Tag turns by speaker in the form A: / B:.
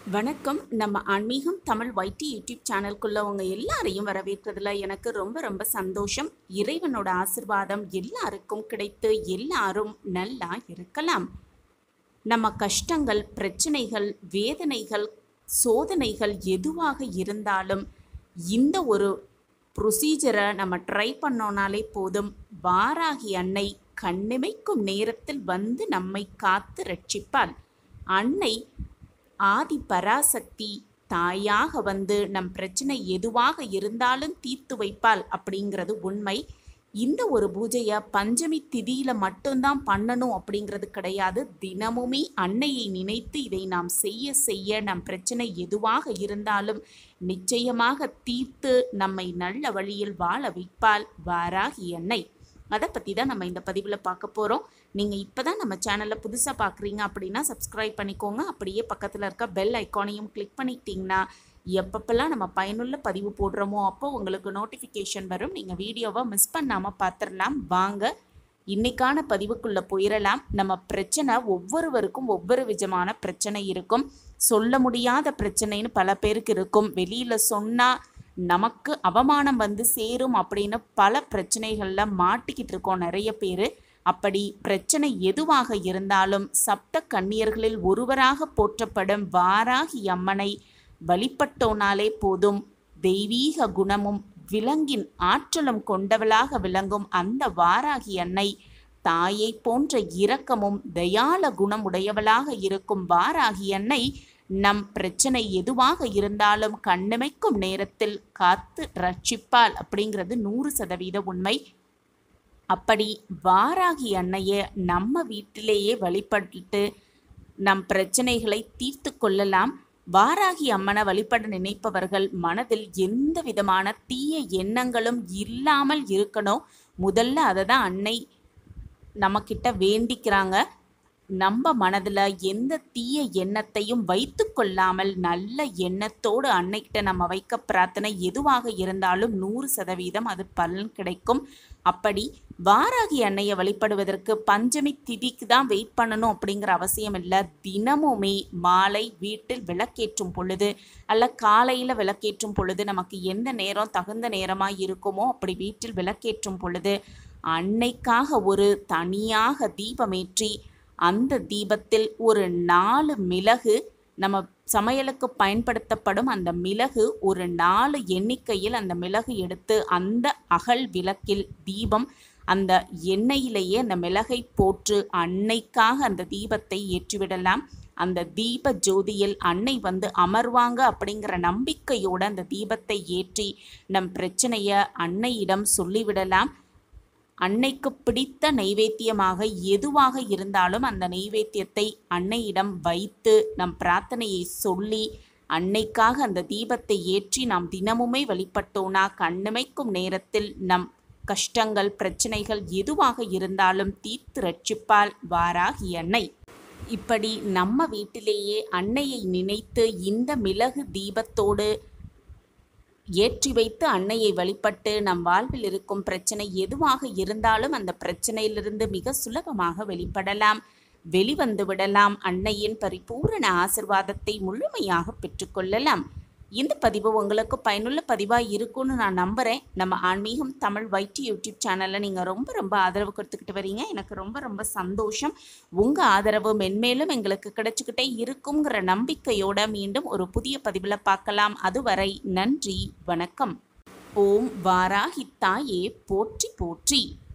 A: வணக்கம் நம்ம ஆன்மீகம் தமிழ் வைட்டி யூடியூப் சேனல்குள்ள உங்க எல்லாரையும் வரவேற்கிறதுல எனக்கு ரொம்ப ரொம்ப சந்தோஷம் இறைவனோட ஆசிர்வாதம் எல்லாருக்கும் கிடைத்து எல்லாரும் நல்லா இருக்கலாம் நம்ம கஷ்டங்கள் பிரச்சனைகள் வேதனைகள் சோதனைகள் எதுவாக இருந்தாலும் இந்த ஒரு ப்ரொசீஜரை நம்ம ட்ரை பண்ணோனாலே போதும் வாராகி அன்னை கண்ணிமைக்கும் நேரத்தில் வந்து நம்மை காத்து ரட்சிப்பாள் அன்னை ஆதி பராசக்தி தாயாக வந்து நம் பிரச்சனை எதுவாக இருந்தாலும் தீர்த்து வைப்பாள் அப்படிங்கிறது உண்மை இந்த ஒரு பூஜையை பஞ்சமி திதியில மட்டும்தான் பண்ணணும் அப்படிங்கிறது கிடையாது தினமுமே அன்னையை நினைத்து இதை நாம் செய்ய செய்ய நம் பிரச்சனை எதுவாக இருந்தாலும் நிச்சயமாக தீர்த்து நம்மை நல்ல வழியில் வாழ வைப்பாள் வாராகி அன்னை அதை பற்றி தான் நம்ம இந்த பதிவில் பார்க்க போகிறோம் நீங்கள் இப்போ தான் நம்ம சேனலை புதுசாக பார்க்குறீங்க அப்படின்னா சப்ஸ்கிரைப் பண்ணிக்கோங்க அப்படியே பக்கத்தில் இருக்க பெல் ஐக்கானையும் கிளிக் பண்ணிக்கிட்டிங்கன்னா எப்பப்பெல்லாம் நம்ம பயனுள்ள பதிவு போடுறோமோ அப்போ உங்களுக்கு நோட்டிஃபிகேஷன் வரும் நீங்கள் வீடியோவை மிஸ் பண்ணாமல் பார்த்துடலாம் வாங்க இன்னைக்கான பதிவுக்குள்ளே போயிடலாம் நம்ம பிரச்சனை ஒவ்வொருவருக்கும் ஒவ்வொரு விதமான பிரச்சனை இருக்கும் சொல்ல முடியாத பிரச்சனைன்னு பல பேருக்கு இருக்கும் வெளியில் சொன்னால் நமக்கு அவமானம் வந்து சேரும் அப்படின்னு பல பிரச்சனைகளில் மாட்டிக்கிட்டு இருக்கோம் நிறைய பேர் அப்படி பிரச்சனை எதுவாக இருந்தாலும் சப்த கன்னியர்களில் ஒருவராக போற்றப்படும் வாராகி அம்மனை வழிபட்டோனாலே போதும் தெய்வீக குணமும் விலங்கின் ஆற்றலும் கொண்டவளாக விளங்கும் அந்த வாராகி அன்னை தாயை போன்ற இரக்கமும் தயால குணம் உடையவளாக இருக்கும் வாராகி அன்னை நம் பிரச்சனை எதுவாக இருந்தாலும் கண்ணமைக்கும் நேரத்தில் காத்து ரட்சிப்பாள் அப்படிங்கிறது நூறு சதவீத உண்மை அப்படி வாராகி அன்னைய நம்ம வீட்டிலேயே வழிபட்டு நம் பிரச்சனைகளை தீர்த்து கொள்ளலாம் வாராகி அம்மனை வழிபட நினைப்பவர்கள் மனதில் எந்த விதமான தீய எண்ணங்களும் இல்லாமல் இருக்கணும் முதல்ல அதை தான் அன்னை நம்மக்கிட்ட வேண்டிக்கிறாங்க நம்ம மனதில் எந்த தீய எண்ணத்தையும் வைத்து கொள்ளாமல் நல்ல எண்ணத்தோடு அன்னைக்கிட்ட நம்ம வைக்க பிரார்த்தனை எதுவாக இருந்தாலும் நூறு சதவீதம் அது பலன் கிடைக்கும் அப்படி வாராகி அன்னையை வழிபடுவதற்கு பஞ்சமி திதிக்கு தான் வெயிட் பண்ணணும் அப்படிங்கிற அவசியம் இல்லை தினமுமே மாலை வீட்டில் விளக்கேற்றும் பொழுது அல்ல காலையில் விளக்கேற்றும் பொழுது நமக்கு எந்த நேரம் தகுந்த நேரமாக இருக்குமோ அப்படி வீட்டில் விளக்கேற்றும் பொழுது அன்னைக்காக ஒரு தனியாக தீபமேற்றி அந்த தீபத்தில் ஒரு நாலு மிளகு நம்ம சமையலுக்கு பயன்படுத்தப்படும் அந்த மிளகு ஒரு நாலு எண்ணிக்கையில் அந்த மிளகு எடுத்து அந்த அகல் விளக்கில் தீபம் அந்த எண்ணெயிலேயே அந்த மிளகை போற்று அன்னைக்காக அந்த தீபத்தை ஏற்றிவிடலாம் அந்த தீப ஜோதியில் அன்னை வந்து அமர்வாங்க அப்படிங்கிற நம்பிக்கையோடு அந்த தீபத்தை ஏற்றி நம் பிரச்சனையை அன்னையிடம் சொல்லிவிடலாம் அன்னைக்கு பிடித்த நைவேத்தியமாக எதுவாக இருந்தாலும் அந்த நைவேத்தியத்தை அன்னையிடம் வைத்து நம் பிரார்த்தனையை சொல்லி அன்னைக்காக அந்த தீபத்தை ஏற்றி நாம் தினமுமே வழிபட்டோனா கண்ணிமைக்கும் நேரத்தில் நம் கஷ்டங்கள் பிரச்சனைகள் எதுவாக இருந்தாலும் தீர்த்து ரட்சிப்பால் வாராகி அன்னை இப்படி நம்ம வீட்டிலேயே அன்னையை நினைத்து இந்த மிளகு தீபத்தோடு ஏற்றி வைத்து அன்னையை வழிபட்டு நம் வாழ்வில் இருக்கும் பிரச்சனை எதுவாக இருந்தாலும் அந்த பிரச்சனையிலிருந்து மிக சுலபமாக வெளிப்படலாம் வெளிவந்து விடலாம் அன்னையின் பரிபூரண ஆசிர்வாதத்தை முழுமையாக பெற்றுக்கொள்ளலாம் இந்த பதிவு உங்களுக்கு பயனுள்ள பதிவாக இருக்கும்னு நான் நம்புகிறேன் நம்ம ஆன்மீகம் தமிழ் வைட்டி யூடியூப் சேனலில் நீங்கள் ரொம்ப ரொம்ப ஆதரவு கொடுத்துக்கிட்டு வரீங்க எனக்கு ரொம்ப ரொம்ப சந்தோஷம் உங்கள் ஆதரவு மென்மேலும் எங்களுக்கு கிடைச்சிக்கிட்டே இருக்குங்கிற நம்பிக்கையோட மீண்டும் ஒரு புதிய பதிவில் பார்க்கலாம் அதுவரை நன்றி வணக்கம் ஓம் வாராகித்தாயே போற்றி போற்றி